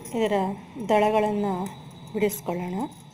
ಇದರ ದಳಗಳನ್ನು ಬಿಡಿಸ್ಕೊಳ್ಳೋಣ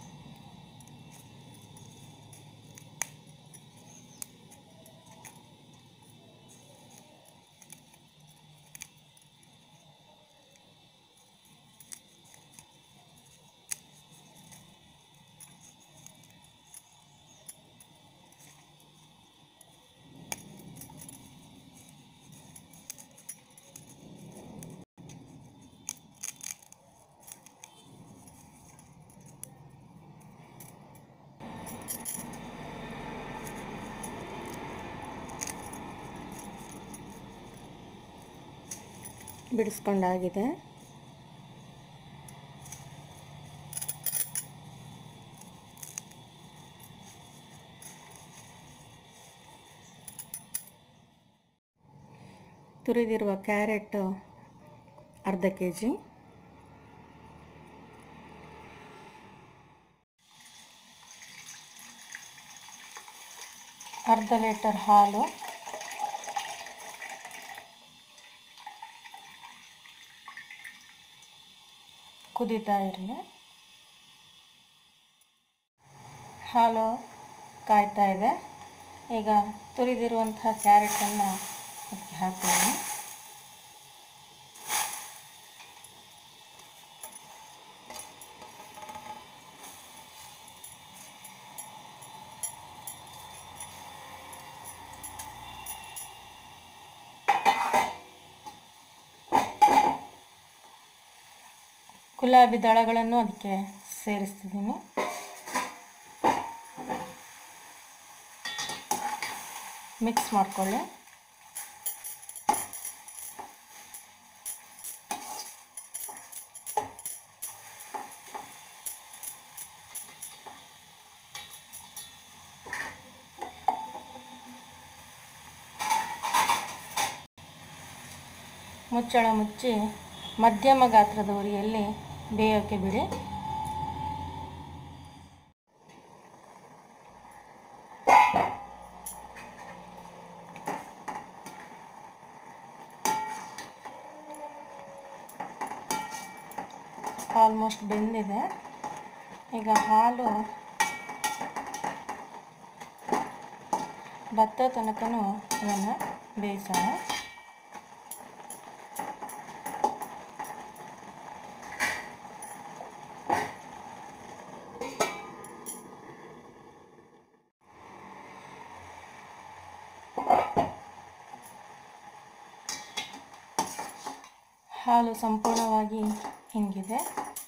ಬಿಡಿಸ್ಕೊಂಡಾಗಿದೆ ತುರಿದಿರುವ ಕ್ಯಾರೆಟ್ ಅರ್ಧ ಕೆ ಜಿ ಅರ್ಧ ಲೀಟರ್ ಹಾಲು ಕುದೀತಾ ಇರಲಿ ಹಾಲು ಕಾಯ್ತಾ ಇದೆ ಈಗ ತುರಿದಿರುವಂತಹ ಕ್ಯಾರೆಟನ್ನು ಅದಕ್ಕೆ ಹಾಕ್ತೀನಿ ಗುಲಾಬಿ ದಳಗಳನ್ನು ಅದಕ್ಕೆ ಸೇರಿಸ್ತಿದ್ದೀನಿ ಮಿಕ್ಸ್ ಮಾಡಿಕೊಳ್ಳಿ ಮುಚ್ಚಳ ಮುಚ್ಚಿ ಮಧ್ಯಮ ಗಾತ್ರದ ಉರಿಯಲ್ಲಿ ಬೇಯೋಕ್ಕೆ ಬಿಡಿ ಆಲ್ಮೋಸ್ಟ್ ಬೆಂದಿದೆ ಈಗ ಹಾಲು ಭತ್ತ ತನಕನೂ ಅದನ್ನು ಬೇಯಿಸೋಣ ಹಾಲು ಸಂಪೂರ್ಣವಾಗಿ ಹಿಂಗಿದೆ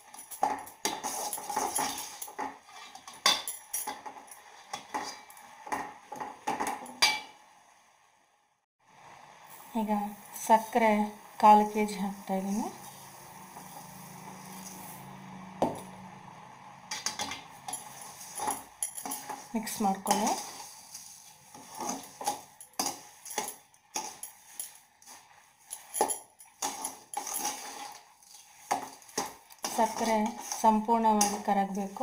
ಈಗ ಸಕ್ಕರೆ ಕಾಲು ಕೆ ಜಿ ಹಾಕ್ತಾಯಿದ್ದೀನಿ ಮಿಕ್ಸ್ ಮಾಡ್ಕೊಳ್ಳಿ ಸಕ್ಕರೆ ಸಂಪೂರ್ಣವಾಗಿ ಕರಗಬೇಕು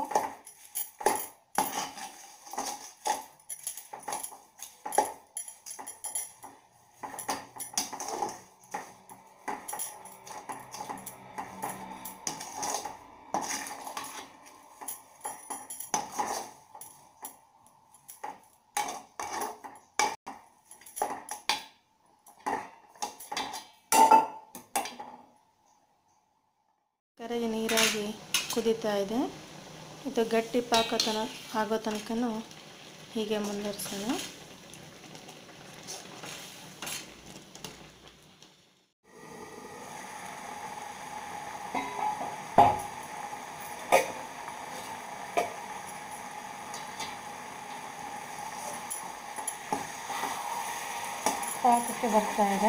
ಕರಗಿ ನೀರಾಗಿ ಕುದೀತಾ ಇದೆ ಇದು ಗಟ್ಟಿ ಪಾಕ ತನ ಆಗೋ ತನಕನೂ ಹೀಗೆ ಮುಂದುವರಿಸೋಣ ಪಾಕಕ್ಕೆ ಬರ್ತಾ ಇದೆ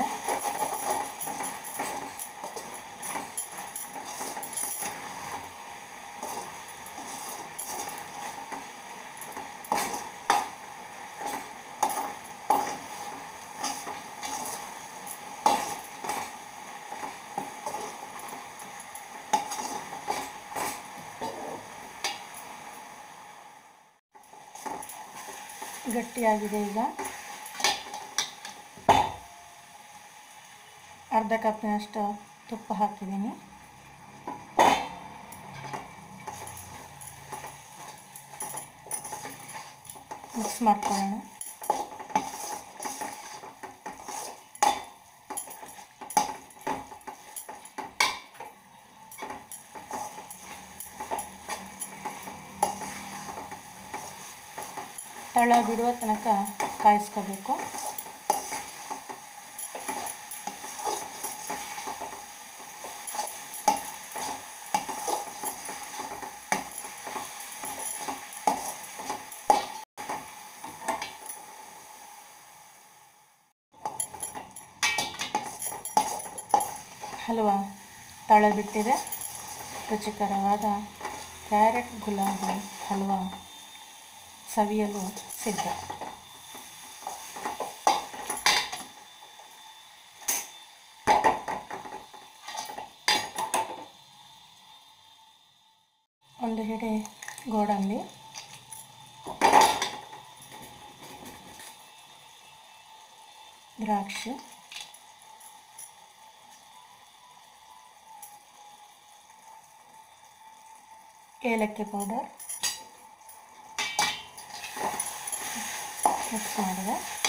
ಗಟ್ಟಿಯಾಗಿದೆ ಈಗ ಅರ್ಧ ಕಪ್ಪಿನಷ್ಟು ತುಪ್ಪ ಹಾಕಿದ್ದೀನಿ ಮಿಕ್ಸ್ ಮಾಡ್ಕೊಳ್ಳೋಣ ತಳ ಬಿಡುವ ತನಕ ಕಾಯಿಸ್ಕೋಬೇಕು ಹಲ್ವಾ ತಳ ಬಿಟ್ಟಿದೆ ರುಚಿಕರವಾದ ಕ್ಯಾರೆಟ್ ಗುಲಾಬಿ ಹಲ್ವಾ ಸವಿಯಲು ಸಿದ್ಧ ಒಂದು ಹಿಡಿ ಗೋಡಂಬಿ ದ್ರಾಕ್ಷಿ ಏಲಕ್ಕಿ ಪೌಡರ್ ಮಿಕ್ಸ್ ಮಾಡಿದೆ